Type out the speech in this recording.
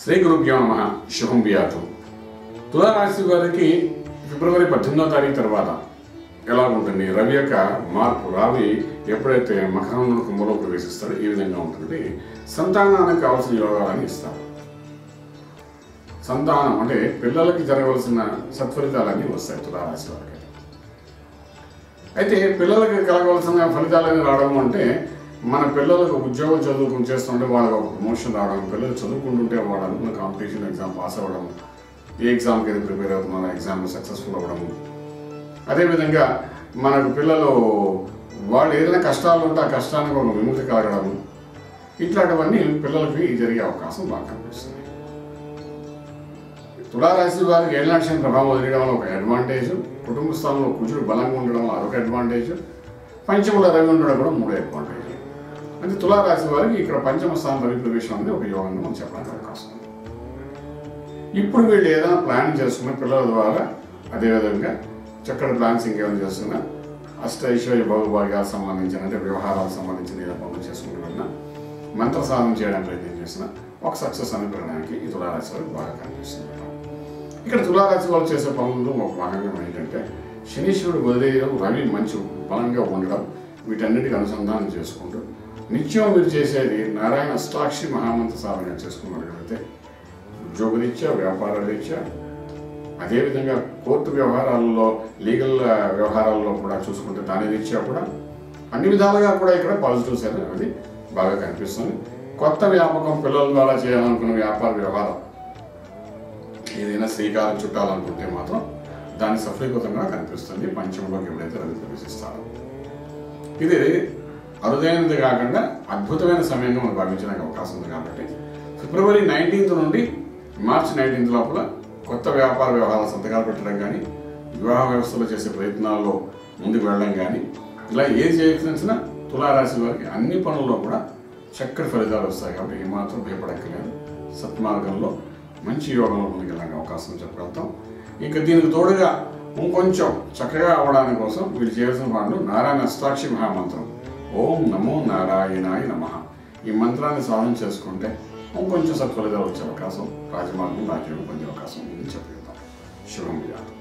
శ్రీ గురుభ్యో నమ శుభం బియాతు తులారాశి వారికి ఫిబ్రవరి పద్దెనిమిదో తారీఖు తర్వాత ఎలా ఉంటుంది రవి యొక్క మార్పు రావి ఎప్పుడైతే మకరంలో కుంభలో ప్రవేశిస్తాడో ఈ విధంగా ఉంటుంది సంతానానికి కావాల్సిన యోగాలని ఇస్తారు సంతానం అంటే పిల్లలకి జరగవలసిన సత్ఫలితాలన్నీ వస్తాయి తులారాశి వారికి అయితే పిల్లలకి కలగవలసిన ఫలితాలని రావడం అంటే మన పిల్లలకు ఉద్యోగం చదువుకుని చేస్తుంటే వాళ్ళకి ఒక ప్రమోషన్ రావడం పిల్లలు చదువుకుంటుంటే వాళ్ళు అనుకున్న కాంపిటీషన్ ఎగ్జామ్ పాస్ అవ్వడం ఏ ఎగ్జామ్కి అయితే ప్రిపేర్ అవుతున్నారో ఎగ్జామ్లో సక్సెస్ఫుల్ అవ్వడము అదేవిధంగా మనకు పిల్లలు వాళ్ళు ఏదైనా కష్టాలు ఉంటే ఆ కష్టానికి ఒక విముక్తి కలగడము ఇట్లాంటివన్నీ పిల్లలకి జరిగే అవకాశం బాగా కనిపిస్తుంది తులారాశి వారికి ఏళ్ళనాక్షణ ప్రభావం వదిలేయడం వల్ల ఒక అడ్వాంటేజ్ కుటుంబ స్థానంలో కుజుడు బలంగా ఉండడం వల్ల అదొక అడ్వాంటేజ్ పంచముల రవి ఉండడం కూడా మూడో అడ్వాంటేజ్ అంటే తులారాశి వారికి ఇక్కడ పంచమ స్థానం రవి ప్రవేశం అనేది ఒక యోగంగా మనం చెప్పడానికి అవకాశం ఉంది ఇప్పుడు వీళ్ళు ఏదైనా ప్లాన్ చేసుకున్న పిల్లల ద్వారా అదేవిధంగా చక్కటి ప్లాన్స్ ఇంకేమైనా చేస్తున్నా అష్ట ఐశ్వర్య భౌభాగ్యాలకు సంబంధించిన అంటే వ్యవహారాలకు సంబంధించిన ఏదో పనులు చేసుకుంటూ వెళ్ళినా మంత్ర సాధన చేయడానికి ప్రయత్నం చేసిన ఒక సక్సెస్ అని పెరగడానికి ఈ తులారాశి వారికి బాగా కనిపిస్తుంది ఇక్కడ తులారాశి వాళ్ళు చేసే పనులు ఒక భాగంగా ఏంటంటే శనీశ్వరుడు వదిలేయడం రవి మంచి బలంగా ఉండడం వీటన్నిటికి అనుసంధానం చేసుకుంటూ నిత్యం మీరు చేసేది నారాయణ అష్టాక్షి మహామంత్ర సాధన చేసుకున్నట్లయితే ఉద్యోగరీత్యా వ్యాపార రీత్యా అదేవిధంగా కోర్టు వ్యవహారాల్లో లీగల్ వ్యవహారాల్లో కూడా చూసుకుంటే దాని రీత్యా కూడా అన్ని విధాలుగా కూడా ఇక్కడ పాజిటివ్స్ అనేది బాగా కనిపిస్తుంది కొత్త వ్యాపకం పిల్లల ద్వారా చేయాలనుకున్న వ్యాపార వ్యవహారం ఏదైనా శ్రీకారం చుట్టాలనుకుంటే మాత్రం దాని సఫలీకృతంగా కనిపిస్తుంది పంచంలోకి ఎప్పుడైతే రవి ప్రవేశిస్తారో ఇది అరుదైనది కాకుండా అద్భుతమైన సమయంగా మనం భావించడానికి అవకాశం ఉంది కాబట్టి ఫిబ్రవరి నైన్టీన్త్ నుండి మార్చి నైన్టీన్త్ లోపల కొత్త వ్యాపార వ్యవహారాల సంతకాలు పెట్టడం కానీ వివాహ వ్యవస్థలో చేసే ప్రయత్నాల్లో ముందుకు వెళ్ళడం కానీ ఇలా ఏది చేయాల్సిన తులారాశి వారికి అన్ని పనుల్లో కూడా చక్కటి ఫలితాలు వస్తాయి కాబట్టి ఏమాత్రం భయపడక్కర్లేదు సత్మార్గంలో మంచి యోగంలో ముందుకెళ్ళడానికి అవకాశం చెప్పగలుగుతాం ఇంకా దీనికి తోడుగా ఇంకొంచెం చక్కగా అవడానికి కోసం వీళ్ళు చేయాల్సిన వాళ్ళు నారాయణ అష్టాక్షి మహామంత్రం ఓం నమో నారాయణాయ నమ ఈ మంత్రాన్ని సాధన చేసుకుంటే ఇంకొంచెం సత్ఫలితాలు వచ్చే అవకాశం రాజమార్గం రాజ్యం పొందే అవకాశం ఉందని చెప్పగలుగుతాం శుభం విధానం